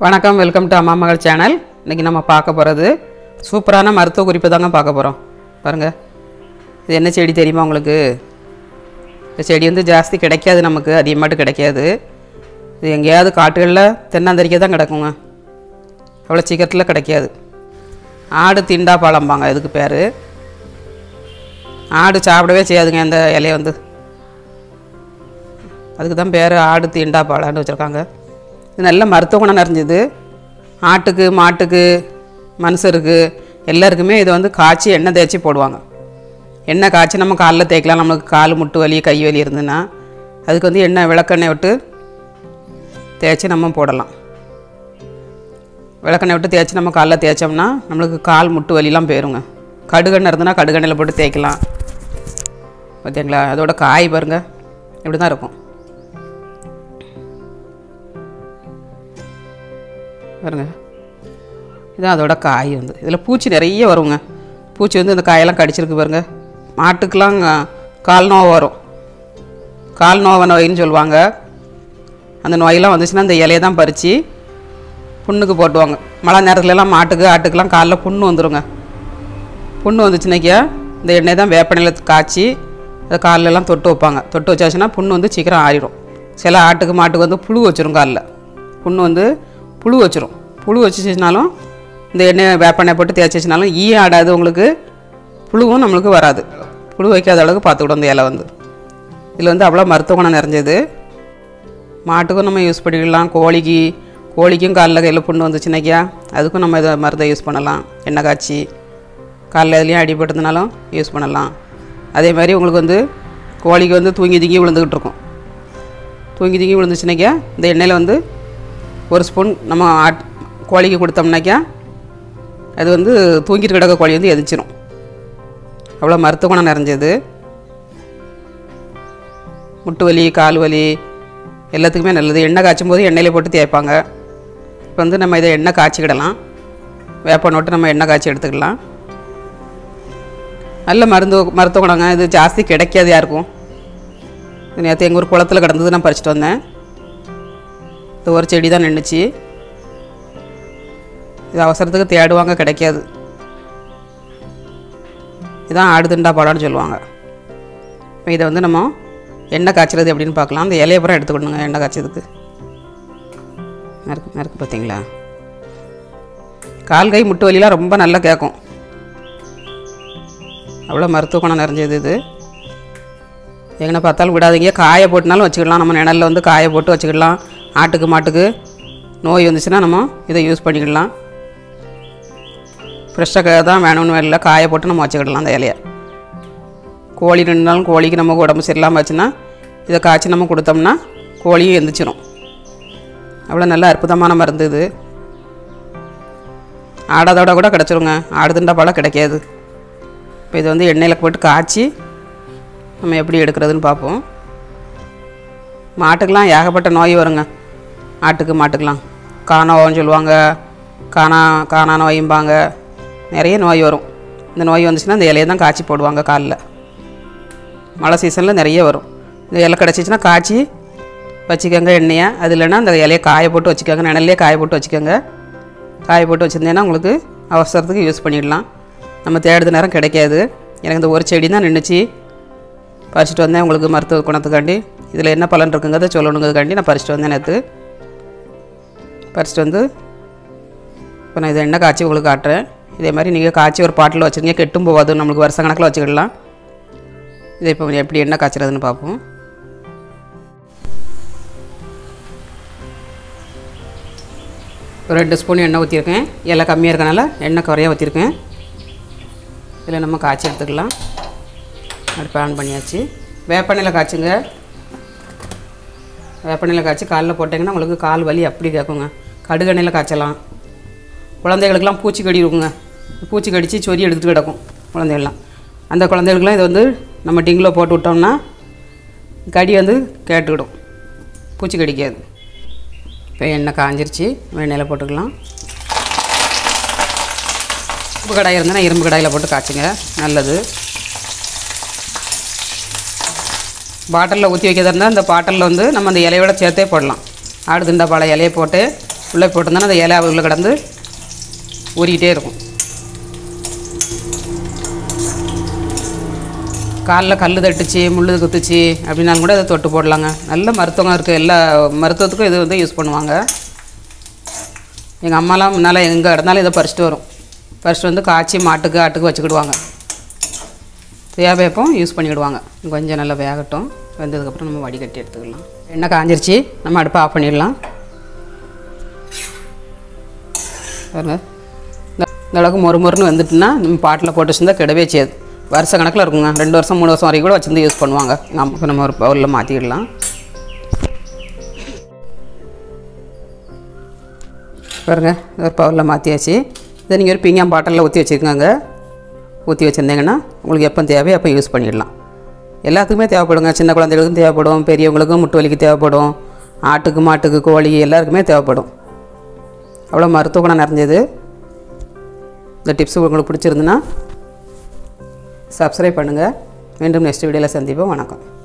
வணக்கம் welcome to அம்மா மகள் சேனல் இன்றைக்கி நம்ம பார்க்க போகிறது சூப்பரான மருத்துவ குறிப்பு தாங்க பார்க்க போகிறோம் பாருங்கள் இது என்ன செடி தெரியுமா உங்களுக்கு இந்த செடி வந்து ஜாஸ்தி கிடைக்காது நமக்கு அதிகமாட்டு கிடைக்காது இது எங்கேயாவது காட்டுகளில் தென்னந்தரிக்க தான் கிடக்குங்க அவ்வளோ சீக்கிரத்தில் கிடைக்காது ஆடு திண்டா பழம்பாங்க இதுக்கு பேர் ஆடு சாப்பிடவே செய்யாதுங்க இந்த இலையை வந்து அதுக்கு தான் பேர் ஆடு தீண்டா பாலான்னு வச்சுருக்காங்க இது நல்ல மருத்துவ குணம் நிறைஞ்சது ஆட்டுக்கு மாட்டுக்கு மனுஷருக்கு எல்லாருக்குமே இதை வந்து காய்ச்சி எண்ணெய் தேய்ச்சி போடுவாங்க எண்ணெய் காய்ச்சி நம்ம காலில் தேய்க்கலாம் நம்மளுக்கு கால் முட்டு வலி கை வலி இருந்துன்னா அதுக்கு வந்து எண்ணெய் விளக்கெண்ணெய் விட்டு தேய்ச்சி நம்ம போடலாம் விளக்கெண்ணெய் விட்டு தேய்ச்சி நம்ம காலில் தேய்ச்சோம்னா நம்மளுக்கு கால் முட்டு வலிலாம் போயிருங்க கடுகெண்ணெய் இருந்துன்னா கடுகெண்ணெயில் போட்டு தேய்க்கலாம் பார்த்தீங்களா அதோட காய் பாருங்க இப்படி தான் இருக்கும் பாருங்க இதான் அதோட காய் வந்து இதில் பூச்சி நிறைய வருங்க பூச்சி வந்து இந்த காயெல்லாம் கடிச்சிருக்கு பாருங்க மாட்டுக்கெலாம் கால் நோய் வரும் கால் நோவை நோயின்னு சொல்லுவாங்க அந்த நோயெல்லாம் வந்துச்சுன்னா இந்த இலையை தான் பறித்து புண்ணுக்கு போட்டுவாங்க மழை நேரத்துலலாம் மாட்டுக்கு ஆட்டுக்கெல்லாம் காலில் புண்ணு வந்துருங்க புண்ணு வந்துச்சுனாக்கியா இந்த எண்ணெய் தான் வேப்பெண்ணெயில் காய்ச்சி அதை கால்லெல்லாம் தொட்டு வைப்பாங்க தொட்டு வச்சாச்சுன்னா புண்ணு வந்து சீக்கிரம் ஆறிடும் சில ஆட்டுக்கு மாட்டுக்கு வந்து புழு வச்சிரும் காலில் புண்ணு வந்து புழு வச்சிரும் புழு வச்சுச்சுனாலும் இந்த எண்ணெய் வேப்பெண்ணெய் போட்டு தேய்ச்சிச்சினாலும் ஈ ஆடாது உங்களுக்கு புழுவும் நம்மளுக்கு வராது புழு வைக்காத அளவுக்கு பார்த்துக்கிடும் இந்த இலை வந்து இதில் வந்து அவ்வளோ மருத்துவ குணம் நிறைஞ்சது மாட்டுக்கும் நம்ம யூஸ் பண்ணிக்கலாம் கோழிக்கு கோழிக்கும் காலில் கையில் புண்ணு வந்துச்சுனாக்கியா அதுக்கும் நம்ம இதை மருந்தை யூஸ் பண்ணலாம் எண்ணெய் காய்ச்சி காலில் எதுலேயும் அடிபட்டதுனாலும் யூஸ் பண்ணலாம் அதே மாதிரி உங்களுக்கு வந்து கோழிக்கு வந்து தூங்கி தூங்கி விழுந்துக்கிட்டு இருக்கும் தூங்கி தூங்கி விழுந்துச்சுனாக்கியா இந்த எண்ணெயில் வந்து ஒரு ஸ்பூன் நம்ம ஆட் கோழிக்கு கொடுத்தோம்னாக்கா அது வந்து தூங்கிட்டு கிடக்க கோழி வந்து எதிச்சிரும் அவ்வளோ மருத்துவ குணம் நிறைஞ்சது முட்டு வலி கால் வலி எல்லாத்துக்குமே நல்லது எண்ணெய் காய்ச்சும் போது எண்ணெயில் போட்டு தேய்ப்பாங்க இப்போ வந்து நம்ம இதை எண்ணெய் காய்ச்சிக்கிடலாம் வேப்ப நோட்டு நம்ம எண்ணெய் காய்ச்சி எடுத்துக்கலாம் நல்ல மருந்து மருத்துவ குணங்க இது ஜாஸ்தி கிடைக்காது யாருக்கும் இது நேற்று எங்கள் ஊர் குளத்தில் கிடந்தது நான் பறிச்சிட்டு வந்தேன் இது ஒரு செடி தான் நின்றுச்சு இது அவசரத்துக்கு தேடுவாங்க கிடைக்காது இதான் ஆடுதுண்டா பழம்னு சொல்லுவாங்க இப்போ இதை வந்து நம்ம எண்ணெய் காய்ச்சறது எப்படின்னு பார்க்கலாம் அந்த இலையை பூரா எடுத்துக்கணுங்க எண்ணெய் காய்ச்சதுக்கு நறுக்கு நறுக்கு பார்த்தீங்களா கால் கை முட்டு வலிலாம் ரொம்ப நல்லா கேட்கும் அவ்வளோ மருத்துவ குணம் நிறைஞ்சது இது எங்கே பார்த்தாலும் விடாதீங்க காய போட்டுனாலும் வச்சுக்கலாம் நம்ம நிழலில் வந்து காய போட்டு வச்சுக்கலாம் ஆட்டுக்கு மாட்டுக்கு நோய் வந்துச்சுன்னா நம்ம இதை யூஸ் பண்ணிக்கலாம் ஃப்ரெஷ்ஷாக தான் வேணும்னு இல்லை காய போட்டு நம்ம வச்சுக்கிடலாம் அந்த இலையை கோழி நின்றாலும் கோழிக்கு நமக்கு உடம்பு சரியில்லாமல் ஆச்சுன்னா இதை காய்ச்சி நம்ம கொடுத்தோம்னா கோழியும் எந்திரிச்சிரும் அவ்வளோ நல்ல அற்புதமான மருந்து இது ஆடாதோட கூட கிடச்சிருங்க ஆடுதுண்டா பழம் கிடைக்காது இப்போ இதை வந்து எண்ணெயில் போட்டு காய்ச்சி நம்ம எப்படி எடுக்கிறதுன்னு பார்ப்போம் மாட்டுக்கெலாம் ஏகப்பட்ட நோய் வருங்க ஆட்டுக்கு மாட்டுக்கெலாம் காணோன்னு சொல்லுவாங்க காணா காணா நோயும்பாங்க நிறைய நோய் வரும் இந்த நோய் வந்துச்சுன்னா இந்த இலையை தான் காய்ச்சி போடுவாங்க காலில் மழை சீசனில் நிறைய வரும் இந்த இலை கிடச்சிச்சின்னா காய்ச்சி வச்சுக்கோங்க எண்ணெயை அது இல்லைன்னா அந்த இலையை காய போட்டு வச்சுக்கோங்க நிழல்லே காய போட்டு வச்சுக்கோங்க காய போட்டு வச்சுருந்தேன்னா உங்களுக்கு அவசரத்துக்கு யூஸ் பண்ணிடலாம் நம்ம தேடுறது நேரம் கிடைக்காது எனக்கு இந்த ஒரு செடி தான் நின்றுச்சு பறிச்சிட்டு வந்தேன் உங்களுக்கு மருத்துவ குணத்துக்காண்டி இதில் என்ன பலன் இருக்குங்கிறத சொல்லணுங்கிறதுக்காண்டி நான் பறிச்சிட்டு வந்தேன் நேற்று பறிச்சிட்டு வந்து இப்போ நான் இதை எண்ணெய் காய்ச்சி உங்களுக்கு காட்டுறேன் இதே மாதிரி நீங்கள் காய்ச்சி ஒரு பாட்டில் வச்சுருங்க கெட்டும் போகாது நம்மளுக்கு வருஷ கணக்கில் வச்சுக்கிடலாம் இதை இப்போ எப்படி எண்ணெய் காய்ச்சறதுன்னு பார்ப்போம் ஒரு ரெண்டு ஸ்பூன் எண்ணெய் ஊற்றிருக்கேன் எல்லாம் கம்மியாக இருக்கனால எண்ணெய் குறையாக ஊற்றிருக்கேன் இதில் நம்ம காய்ச்சி எடுத்துக்கலாம் அடுப்பு ஆன் பண்ணியாச்சு வேப்பெண்ணெயில் காய்ச்சுங்க வேப்பெண்ணெயில் காய்ச்சி காலில் போட்டிங்கன்னா உங்களுக்கு கால் வலி அப்படி கேட்குங்க கடுகெண்ணெயில் காய்ச்சலாம் குழந்தைகளுக்கெல்லாம் பூச்சி கடி இருக்குங்க பூச்சி கடித்து சொறி எடுத்துகிட்டு கிடக்கும் குழந்தைகள்லாம் அந்த குழந்தைகளுக்கெல்லாம் இதை வந்து நம்ம டிங்கில் போட்டு விட்டோம்னா கடி வந்து கேட்டுக்கிடும் பூச்சி கடிக்காது இப்போ எண்ணெய் காஞ்சிருச்சு எண்ணெயில் போட்டுக்கலாம் உப்பு கடாய் இருந்ததுன்னா இரும்பு கடாயில் போட்டு காய்ச்சுங்க நல்லது பாட்டிலில் ஊற்றி வைக்கிறதா இருந்தால் இந்த பாட்டிலில் வந்து நம்ம அந்த இலையோட சேர்த்தே போடலாம் ஆடு திண்டா பழ இலையை போட்டு உள்ளே போட்டிருந்தோன்னா அந்த இலை உள்ளே கிடந்து ஊறிக்கிட்டே இருக்கும் காலில் கல் தட்டுச்சு முள்ளு குத்துச்சு அப்படின்னாலும் கூட அதை தொட்டு போடலாங்க நல்ல மருத்துவம் இருக்குது எல்லா மருத்துவத்துக்கும் இது வந்து யூஸ் பண்ணுவாங்க எங்கள் அம்மாலாம் முன்னால் எங்கே இடந்தாலும் இதை பறிச்சுட்டு வரும் பறிச்சுட்டு வந்து காய்ச்சி மாட்டுக்கு ஆட்டுக்கு வச்சுக்கிடுவாங்க தேவையப்போ யூஸ் பண்ணிக்கிடுவாங்க கொஞ்சம் நல்லா வேகட்டும் வெந்ததுக்கப்புறம் நம்ம வடிகட்டி எடுத்துக்கலாம் எண்ணெய் காஞ்சிருச்சு நம்ம அடுப்பை ஆஃப் பண்ணிடலாம் பாருங்க இந்த இந்த அளவுக்கு மொறு மொறுன்னு வந்துட்டுனா நம்ம பாட்டில் போட்டு வச்சுருந்தா கெடவே செய்யாது வருஷ கணக்கில் இருக்குங்க ரெண்டு வருஷம் மூணு வருஷம் வரைக்கும் கூட வச்சுருந்து யூஸ் பண்ணுவாங்க நமக்கு நம்ம ஒரு பவுலில் மாற்றிக்கிடலாம் பாருங்க ஒரு பவுலில் மாற்றியாச்சு இதை நீங்கள் ஒரு பீங்கான் பாட்டிலில் ஊற்றி வச்சுருக்காங்க ஊற்றி வச்சுருந்தீங்கன்னா உங்களுக்கு எப்போ தேவையோ அப்போ யூஸ் பண்ணிடலாம் எல்லாத்துக்குமே தேவைப்படுங்க சின்ன குழந்தைகளுக்கும் தேவைப்படும் பெரியவங்களுக்கும் முட்டு வலிக்கு தேவைப்படும் ஆட்டுக்கு மாட்டுக்கு கோழி எல்லாருக்குமே தேவைப்படும் அவ்வளோ மருத்துவ குணம் நிறைஞ்சது இந்த டிப்ஸ் உங்களுக்கு பிடிச்சிருந்துன்னா சப்ஸ்கிரைப் பண்ணுங்கள் மீண்டும் நெக்ஸ்ட் வீடியோவில் சந்திப்போம் வணக்கம்